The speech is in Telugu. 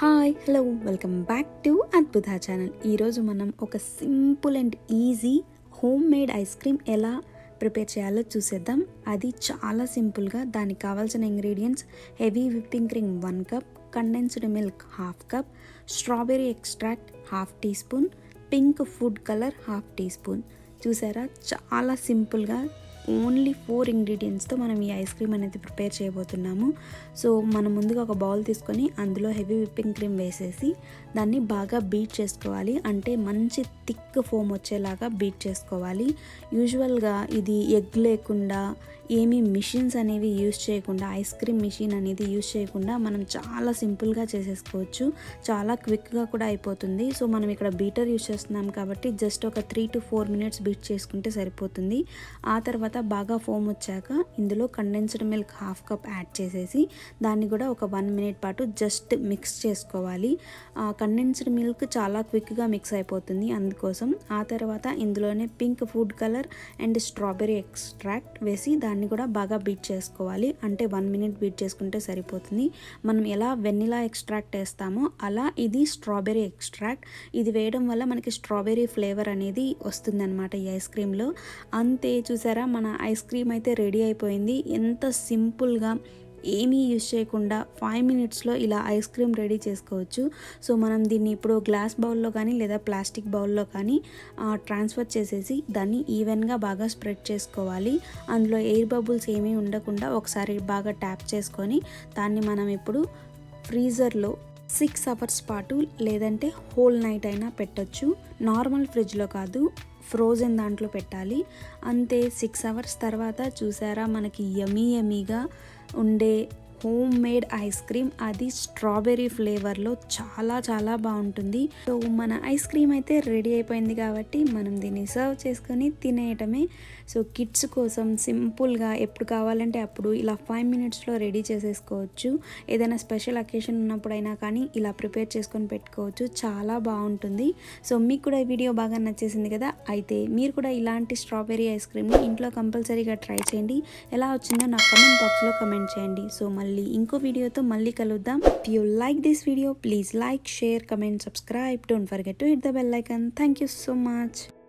hi hello welcome back to Adbhuta channel ఈరోజు మనం ఒక simple and easy home made ice cream ఎలా ప్రిపేర్ చేయాలో చూసేద్దాం అది చాలా సింపుల్గా దానికి కావాల్సిన ingredients heavy whipping cream one cup condensed milk half cup strawberry extract half teaspoon pink food colour half teaspoon చూసారా చాలా సింపుల్గా ఓన్లీ ఫోర్ ఇంగ్రీడియంట్స్తో మనం ఈ ఐస్ క్రీమ్ అనేది ప్రిపేర్ చేయబోతున్నాము సో మనం ముందుగా ఒక బౌల్ తీసుకొని అందులో హెవీ విప్పింగ్ క్రీమ్ వేసేసి దాన్ని బాగా బీట్ చేసుకోవాలి అంటే మంచి థిక్ ఫోమ్ వచ్చేలాగా బీట్ చేసుకోవాలి యూజువల్గా ఇది ఎగ్ లేకుండా ఏమీ మిషన్స్ అనేవి యూజ్ చేయకుండా ఐస్ క్రీమ్ మిషన్ అనేది యూజ్ చేయకుండా మనం చాలా సింపుల్గా చేసేసుకోవచ్చు చాలా క్విక్గా కూడా అయిపోతుంది సో మనం ఇక్కడ బీటర్ యూజ్ చేస్తున్నాం కాబట్టి జస్ట్ ఒక three to four minutes beat చేసుకుంటే సరిపోతుంది ఆ తర్వాత బాగా ఫోమ్ వచ్చాక ఇందులో condensed milk half cup add చేసేసి దాన్ని కూడా ఒక వన్ మినిట్ పాటు జస్ట్ మిక్స్ చేసుకోవాలి కండెన్స్డ్ మిల్క్ చాలా క్విక్గా మిక్స్ అయిపోతుంది అందుకోసం ఆ తర్వాత ఇందులోనే pink food colour and strawberry extract వేసి దాన్ని కూడా బాగా బీట్ చేసుకోవాలి అంటే వన్ మినిట్ బీట్ చేసుకుంటే సరిపోతుంది మనం ఎలా వెనిలా ఎక్స్ట్రాక్ట్ వేస్తామో అలా ఇది స్ట్రాబెరీ ఎక్స్ట్రాక్ట్ ఇది వేయడం వల్ల మనకి స్ట్రాబెరీ ఫ్లేవర్ అనేది వస్తుందన్నమాట ఈ ఐస్ క్రీమ్లో అంతే చూసారా మన ఐస్ క్రీమ్ అయితే రెడీ అయిపోయింది ఎంత సింపుల్గా ఏమీ యూజ్ చేయకుండా ఫైవ్ మినిట్స్లో ఇలా ఐస్ క్రీమ్ రెడీ చేసుకోవచ్చు సో మనం దీన్ని ఇప్పుడు గ్లాస్ బౌల్లో కానీ లేదా ప్లాస్టిక్ బౌల్లో కానీ ట్రాన్స్ఫర్ చేసేసి దాన్ని ఈవెన్గా బాగా స్ప్రెడ్ చేసుకోవాలి అందులో ఎయిర్ బబుల్స్ ఏమీ ఉండకుండా ఒకసారి బాగా ట్యాప్ చేసుకొని దాన్ని మనం ఇప్పుడు ఫ్రీజర్లో సిక్స్ అవర్స్ పాటు లేదంటే హోల్ నైట్ అయినా పెట్టచ్చు నార్మల్ ఫ్రిడ్జ్లో కాదు ఫ్రోజన్ దాంట్లో పెట్టాలి అంతే సిక్స్ అవర్స్ తర్వాత చూసారా మనకి యమీ యమీగా ఉండే హోమ్ మేడ్ ఐస్ క్రీమ్ అది స్ట్రాబెర్రీ ఫ్లేవర్లో చాలా చాలా బాగుంటుంది సో మన ఐస్ క్రీమ్ అయితే రెడీ అయిపోయింది కాబట్టి మనం దీన్ని సర్వ్ చేసుకొని తినేయటమే సో కిడ్స్ కోసం సింపుల్గా ఎప్పుడు కావాలంటే అప్పుడు ఇలా ఫైవ్ మినిట్స్లో రెడీ చేసేసుకోవచ్చు ఏదైనా స్పెషల్ అకేషన్ ఉన్నప్పుడైనా కానీ ఇలా ప్రిపేర్ చేసుకొని పెట్టుకోవచ్చు చాలా బాగుంటుంది సో మీకు కూడా ఈ వీడియో బాగా నచ్చేసింది కదా అయితే మీరు కూడా ఇలాంటి స్ట్రాబెర్రీ ఐస్ క్రీమ్ని ఇంట్లో కంపల్సరీగా ట్రై చేయండి ఎలా వచ్చిందో నాకు కమెంట్ బాక్స్లో కమెంట్ చేయండి సో మళ్ళీ ఇంకో వీడియోతో మళ్ళీ కలుద్దాం if you like this video please like share comment subscribe don't forget to hit the bell icon thank you so much